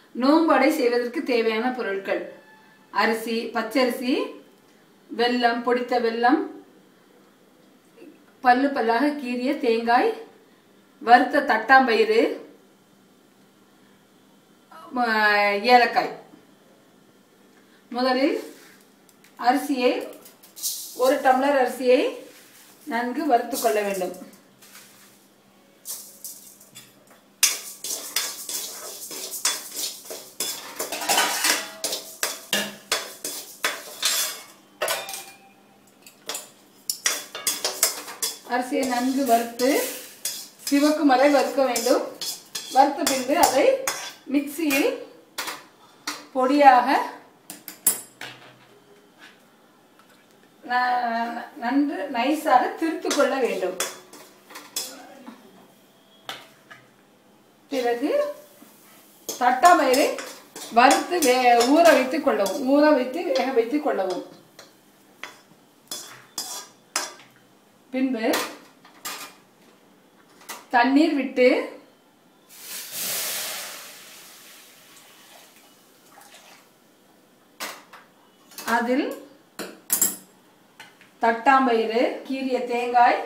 நோம்படை செய்வதற்கு தேவையான பொருட்கள் அரிசி பச்சரிசி வெல்லம் பொடித்த வெல்லம் பல்லு பல்லாக கீறிய தேங்காய் வறுத்த தட்டாம்பயிறு ம- ஏலக்காய் முதலில் அரிசியை ஒரு டம்ளர் அரிசியை நன்கு வறுத்து கொள்ள வேண்டும் அரிசியை நன்கு வறுத்து சிவக்கும் வரை வறுக்க வேண்டும் வறுத்த பின்பு அதை மிக்சியில் பொடியாக ந- நன்று நைஸாக திரித்து கொள்ள வேண்டும் பிறகு தட்டாமயிரை வறுத்து வே ஊற வைத்து கொள்ளவும் ஊற வைத்து வேக வைத்து கொள்ளவும் பின்பு தண்ணீர் விட்டு அதில் தட்டாம்பயிறு கீறிய தேங்காய்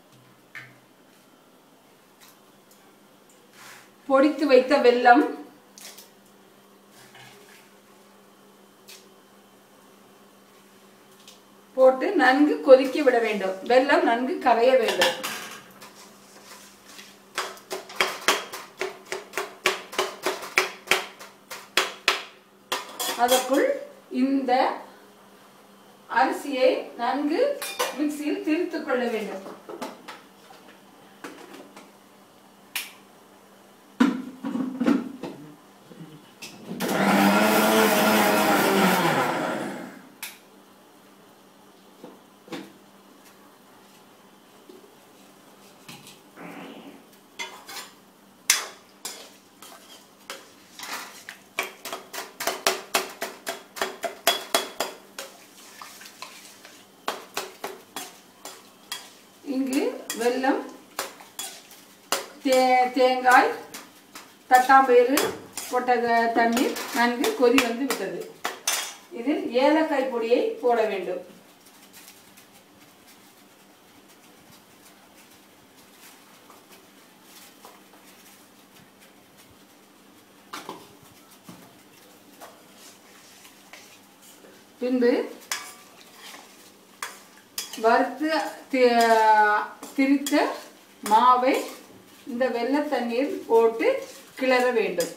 பொடித்து வைத்த வெல்லம் போட்டு நன்கு கொதிக்க விட வேண்டும் வெல்லம் நன்கு கரைய வேண்டும் அதற்குள் இந்த அரிசியை நன்கு மிக்சியில் திரித்துக் கொள்ள வேண்டும் இங்கு வெல்லம் தே தேங்காய் தட்டாம்பயிறு போட்ட த- தண்ணீர் நன்கு கொதி வந்து விட்டது இதில் ஏலக்காய் பொடியை போட வேண்டும் பின்பு வறுத்து தி- திரித்த மாவை இந்த வெள்ளை தண்ணீர் போட்டு கிளற வேண்டும்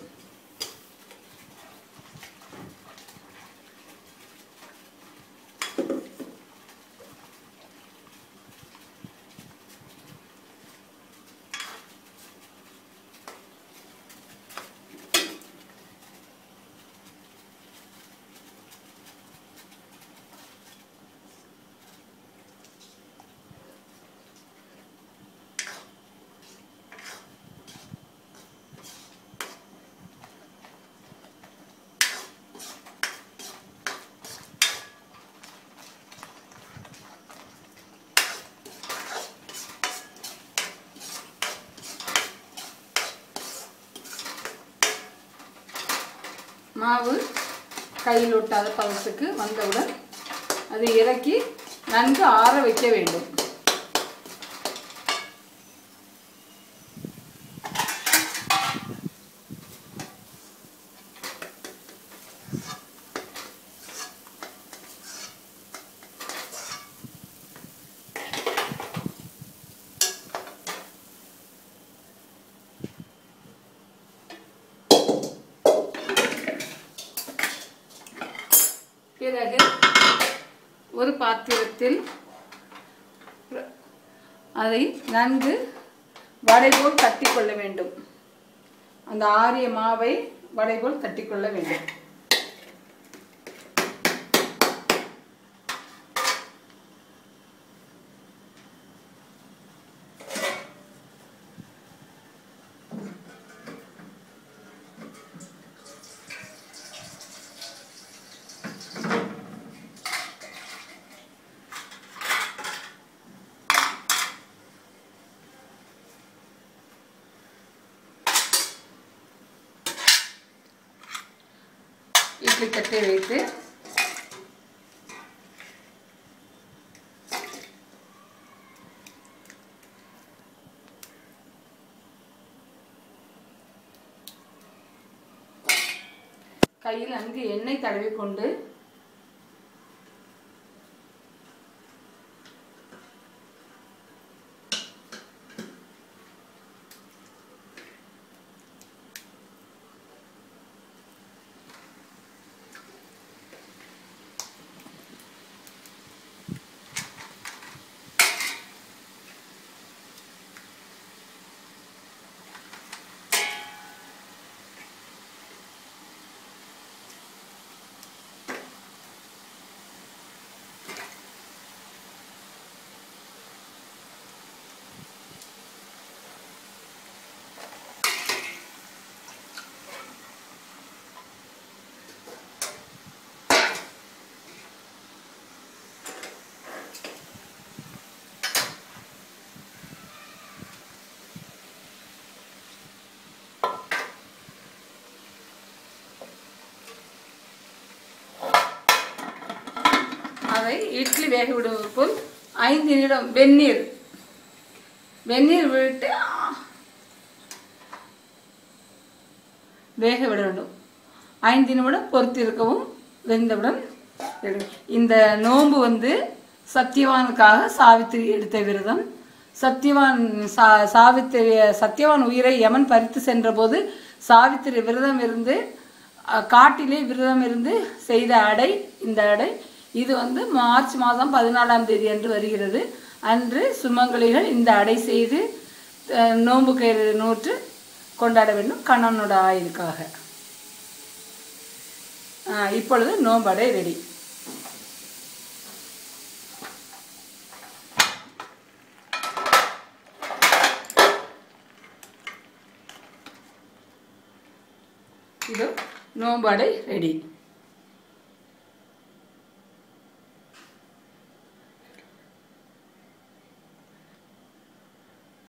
மாவு கையில் ஒட்டாத பதத்துக்கு வந்தவுடன் அதை இறக்கி நன்கு ஆற வைக்க வேண்டும் பிறகு ஒரு பாத்திரத்தில் அதை நன்கு வடை போல் தட்டி கொள்ள வேண்டும் அந்த ஆரிய மாவை வடை போல் தட்டி கொள்ள வேண்டும் இட்லி தட்டை வைத்து கையில் நன்கு எண்ணெய் தடவி கொண்டு அதை இட்லி வேக விடுவதற்குள் ஐந்து நிமிடம் வெந்நீர் வெந்நீர் விட்டு வேக விட வேண்டும் ஐந்து நிமிடம் பொறுத்து இருக்கவும் வெந்தவுடன் எடு- இந்த நோன்பு வந்து சத்தியவானுக்காக சாவித்திரி எடுத்த விரதம் சத்தியவான் சா சாவித்திரி சத்தியவான் உயிரை யமன் பறித்து சென்றபோது சாவித்திரி விரதம் இருந்து அஹ், காட்டிலே விரதம் இருந்து செய்த அடை இந்த அடை இது வந்து மார்ச் மாதம் பதினாலாம் தேதி அன்று வருகிறது அன்று சுமங்கலிகள் இந்த அடை செய்து அஹ், நோன்பு கயிறு நூற்று கொண்டாட வேண்டும் கண்ணனோட ஆயுளுக்காக ஆஹ், இப்பொழுது நோம்படை ரெடி இது நோம்படை ரெடி